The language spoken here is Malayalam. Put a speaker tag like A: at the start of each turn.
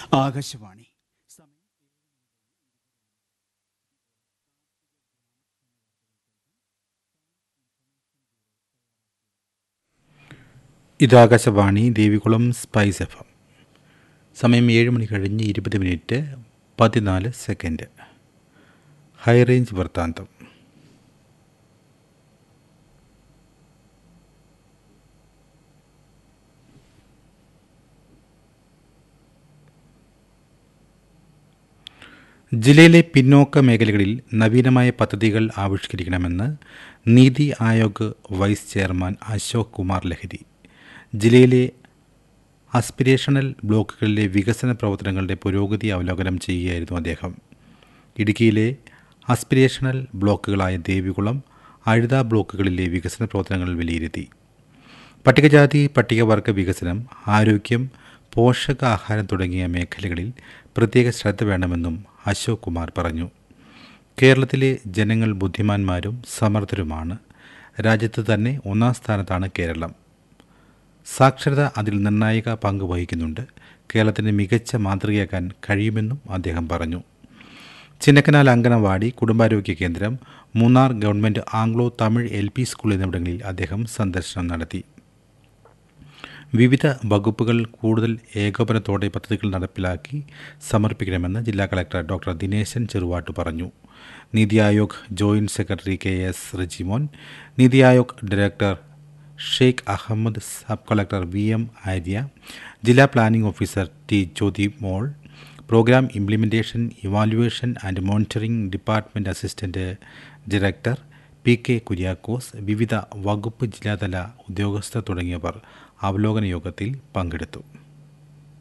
A: ആകാശവാണി
B: ഇത് Akashvani Devikulam spice F M സമയം ഏഴ് മണി കഴിഞ്ഞ് ഇരുപത് മിനിറ്റ് പതിനാല് സെക്കൻഡ് ഹൈ റേഞ്ച് വൃത്താന്തം ജില്ലയിലെ പിന്നോക്ക മേഖലകളിൽ നവീനമായ പദ്ധതികൾ ആവിഷ്കരിക്കണമെന്ന് നീതി ആയോഗ് വൈസ് ചെയർമാൻ അശോക് കുമാർ ലഹരി ജില്ലയിലെ അസ്പിരേഷണൽ ബ്ലോക്കുകളിലെ വികസന പ്രവർത്തനങ്ങളുടെ പുരോഗതി അവലോകനം ചെയ്യുകയായിരുന്നു അദ്ദേഹം ഇടുക്കിയിലെ അസ്പിരേഷണൽ ബ്ലോക്കുകളായ ദേവികുളം അഴുത ബ്ലോക്കുകളിലെ വികസന പ്രവർത്തനങ്ങൾ വിലയിരുത്തി പട്ടികജാതി പട്ടികവർഗ വികസനം ആരോഗ്യം പോഷകാഹാരം തുടങ്ങിയ മേഖലകളിൽ പ്രത്യേക ശ്രദ്ധ വേണമെന്നും അശോക് കുമാർ പറഞ്ഞു കേരളത്തിലെ ജനങ്ങൾ ബുദ്ധിമാന്മാരും സമർത്ഥരുമാണ് രാജ്യത്ത് തന്നെ ഒന്നാം സ്ഥാനത്താണ് കേരളം സാക്ഷരത അതിൽ നിർണായക പങ്ക് വഹിക്കുന്നുണ്ട് കേരളത്തിന് മികച്ച മാതൃകയാക്കാൻ കഴിയുമെന്നും അദ്ദേഹം പറഞ്ഞു ചിന്നക്കനാൽ അങ്കണവാടി കുടുംബാരോഗ്യ കേന്ദ്രം Munnar government Anglo Tamil L P school എന്നിവിടങ്ങളിൽ അദ്ദേഹം സന്ദർശനം നടത്തി വിവിധ വകുപ്പുകൾ കൂടുതൽ ഏകോപനത്തോടെ പദ്ധതികൾ നടപ്പിലാക്കി സമർപ്പിക്കണമെന്ന് ജില്ലാ കളക്ടർ ഡോക്ടർ ദിനേശൻ ചെറുവാട്ട് പറഞ്ഞു NITI Aayog joint secretary K S Rejimon NITI Aayog director Sheikh Ahmed sub collector V M Arya ജില്ലാ planning officer T Jyothi Mol programme implementation evaluation and monitoring department assistant director P K Kuriakose വിവിധ വകുപ്പ് ജില്ലാതല ഉദ്യോഗസ്ഥർ തുടങ്ങിയവർ അവലോകന യോഗത്തിൽ പങ്കെടുത്തു